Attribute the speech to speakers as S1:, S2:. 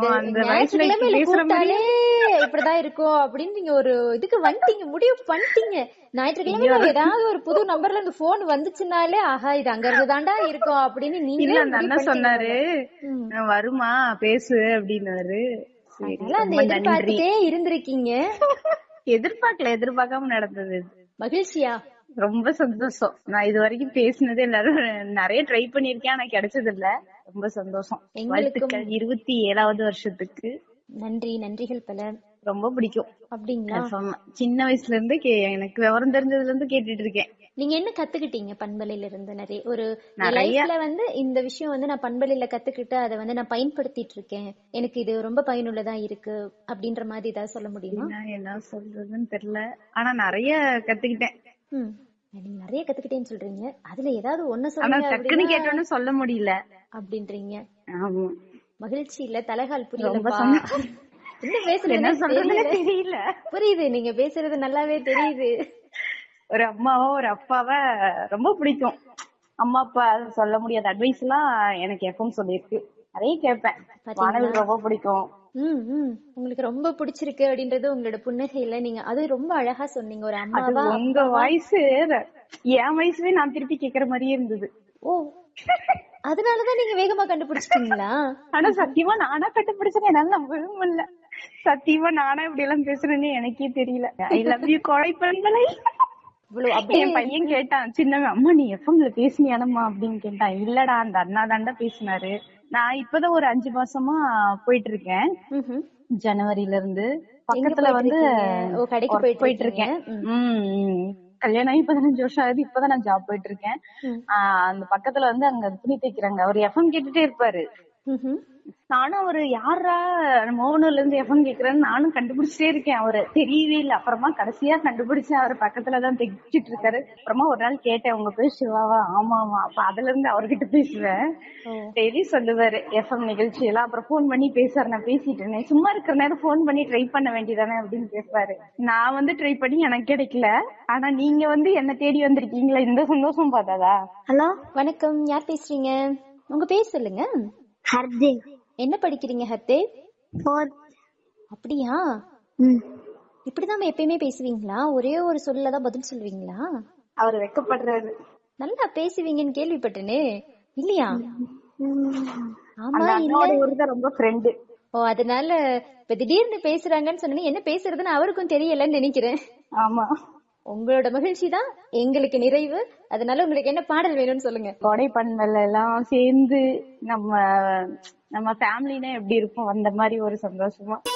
S1: இந்த
S2: அந்த வயசுல
S1: ஞாயிற்றுக்கிழமையில
S2: பேசுற
S1: கூப்பிட்டாலே இப்படிதான் இருக்கும் அப்படின்னு நீங்க ஒரு இதுக்கு வந்துட்டீங்க முடிவு பண்ணிட்டீங்க ஞாயிற்றுக்கிழமையில ஏதாவது ஒரு புது நம்பர்ல இருந்து போன் வந்துச்சுனாலே ஆஹா இது அங்க இருந்து தாண்டா இருக்கும் அப்படின்னு
S2: இல்ல
S1: நீங்களே
S2: அந்த
S1: முடிவு
S2: அண்ணன் சொன்னாரு
S1: பண்ணிட்டீங்க. ம்.
S2: "அஹ் வருமா பேசு அப்படின்னாரு சரி
S1: அதனால அந்த
S2: ரொம்ப நன்றி
S1: எதிர்பார்த்துட்டே இருந்திருக்கீங்க
S2: எதிர்பார்க்கல எதிர்பார்க்காம நடந்தது இது.
S1: மகிழ்ச்சியா
S2: ரொம்ப சந்தோஷம் நான் இது வரைக்கும் பேசினது எல்லாரும் நிறைய ட்ரை பண்ணிருக்கேன் ஆனா கிடைச்சது இல்ல ரொம்ப சந்தோஷம்
S1: எங்களுக்கும்
S2: வாழ்த்துக்கள் இருபத்தி ஏழாவது வருஷத்துக்கு
S1: நன்றி நன்றிகள் பல
S2: ரொம்ப பிடிக்கும்
S1: அப்படிங்களா
S2: FM. சின்ன வயசுல இருந்து கே- எனக்கு விவரம் தெரிஞ்சதுல இருந்து கேட்டுட்டு இருக்கேன்
S1: நீங்க என்ன கத்துக்கிட்டீங்க பண்பலையில இருந்து நிறைய ஒரு
S2: நிறைய.
S1: லைஃப்ல வந்து இந்த விஷயம் வந்து நான் பண்பலையில கத்துக்கிட்டு அதை வந்து நான் பயன்படுத்திட்டு இருக்கேன் எனக்கு இது ரொம்ப பயனுள்ளதா இருக்கு அப்படின்ற மாதிரி ஏதாவது சொல்ல முடியுமா
S2: என்ன என்ன சொல்றதுன்னு தெரியல ஆனா நிறைய கத்துக்கிட்டேன்
S1: ம் நீங்க நிறைய கத்துக்கிட்டேன்னு சொல்றீங்க அதுல ஏதாவது ஒண்ணு
S2: ஆனா
S1: சொல்லுங்க
S2: டக்குன்னு
S1: அப்படின்னா
S2: கேட்டோன்னு சொல்ல முடியல
S1: அப்படின்றீங்க
S2: ஆமா
S1: மகிழ்ச்சி இல்ல தலைகால்
S2: ரொம்ப
S1: புரியலப்பா
S2: சந்தோஷம்.
S1: என்ன
S2: என்ன
S1: பேசுறேன்னு
S2: சொல்றதுன்னு
S1: தெரியல
S2: தெரியல
S1: புரியுது நீங்க பேசுறது நல்லாவே தெரியுது
S2: ஒரு அம்மாவோ ஒரு அப்பாவ ரொம்ப பிடிக்கும் அம்மா அப்பா சொல்ல முடியாத அட்வைஸ் எல்லாம் எனக்கு எப்பவும் சொல்லியிருக்கு அதையும் கேட்பேன்
S1: பாத்தீங்களா?
S2: வானவில் ரொம்ப பிடிக்கும்
S1: ம் ம் உங்களுக்கு ரொம்ப பிடிச்சிருக்கு அப்படின்றது உங்களோட புன்னகையில நீங்க அது ரொம்ப அழகா சொன்னீங்க ஒரு
S2: அது
S1: அம்மாவா
S2: உங்க வாய்ஸ் என் வயசுவே நான் திருப்பி கேக்குற மாதிரியே இருந்தது
S1: ஓ அதனாலதான் நீங்க வேகமா கண்டுபிடிச்சிட்டீங்களா
S2: ஆனா சத்தியமா நானா கண்டுபிடிச்சேன் என்னால நம்பவே முடியல சத்தியமா நானா இப்படி எல்லாம் பேசுறேன்னு எனக்கே தெரியல ஐ லவ் யூ கொலை பண்ணலை
S1: இவ்வளவு அப்படியே
S2: என் பையன் கேட்டான் சின்னவன் அம்மா நீ எஃப்எம்ல பேசுனியானம்மா அப்படின்னு கேட்டான் இல்லடா அந்த அண்ணா தாண்டா பேசினாரு நான் இப்பதான் ஒரு அஞ்சு மாசமா போயிட்டு இருக்கேன்
S1: ம்ஹும்.
S2: ஜனவரில இருந்து பக்கத்துல
S1: போயிட்டு
S2: வந்து
S1: இருக்கீங்க? ஓ, கடைக்கு
S2: work
S1: போயிட்டு
S2: போயிட்டு
S1: இருக்கீங்க.
S2: இருக்கேன் உம் உம். கல்யாணம் ஆகி பதினஞ்சு வருஷம் ஆகுது இப்பதான் நான் ஜாப் போயிட்டு இருக்கேன்
S1: ம்.
S2: ஆஹ் அந்த பக்கத்துல வந்து அங்க துணி தைக்கிறாங்க அவர் எஃப்எம் கேட்டுட்டே இருப்பாரு
S1: ம்ஹும்.
S2: நானும் அவரு யாரா மோகனூர்ல இருந்து எஃப்எம் கேக்குறேன்னு நானும் கண்டுபிடிச்சிட்டே இருக்கேன் அவரு தெரியவே இல்ல அப்புறமா கடைசியா கண்டுபிடிச்சேன் அவர் பக்கத்துலதான் தைச்சிட்டு இருக்காரு அப்புறமா ஒரு நாள் கேட்டேன் உங்க பேர் சிவாவா ஆமா ஆமா அப்ப அதுல இருந்து அவர்கிட்ட பேசுவேன்
S1: ஓ.
S2: டெய்லி சொல்லுவாரு எஃப்எம் நிகழ்ச்சி எல்லாம் அப்புறம் போன் பண்ணி பேசுவாரு நான் பேசிட்டு இருந்தேன் சும்மா இருக்கிற நேரம் போன் பண்ணி ட்ரை பண்ண வேண்டியதானே அப்படின்னு பேசுவாரு நான் வந்து ட்ரை பண்ணி எனக்கு கிடைக்கல ஆனா நீங்க வந்து என்ன தேடி வந்திருக்கீங்களா இந்த சந்தோஷம் பார்த்தாதா
S3: ஹலோ
S1: வணக்கம் யார் பேசுறீங்க உங்க பேர் சொல்லுங்க
S3: ஹர்தேவ்
S1: என்ன படிக்கிறீங்க ஹர்தே
S3: ஃபோர்த்
S1: அப்படியா
S3: ம்
S1: இப்படிதான் எப்பயுமே பேசுவீங்களா ஒரே ஒரு சொல்லதான் பதில் சொல்லுவீங்களா
S2: அவர் வெக்கப்படுறாரு
S1: நல்லா பேசுவீங்கன்னு கேள்விப்பட்டேனே இல்லையா ஆமா
S2: அந்த
S1: இல்ல
S2: அண்ணாவோட இவருதான் ரொம்ப ஃப்ரெண்டு
S1: ஓ அதனால இப்ப திடீர்னு பேசுறாங்கன்னு சொன்னீங்க என்ன பேசுறதுன்னு அவருக்கும் தெரியலன்னு நினைக்கிறேன்
S2: ஆமா
S1: உங்களோட மகிழ்ச்சி தான் எங்களுக்கு நிறைவு அதனால உங்களுக்கு என்ன பாடல் வேணும்னு சொல்லுங்க
S2: கொடை பண்பல் எல்லாம் சேர்ந்து நம்ம நம்ம ஃபேமிலினா எப்படி இருக்கும் அந்த மாதிரி ஒரு சந்தோஷமா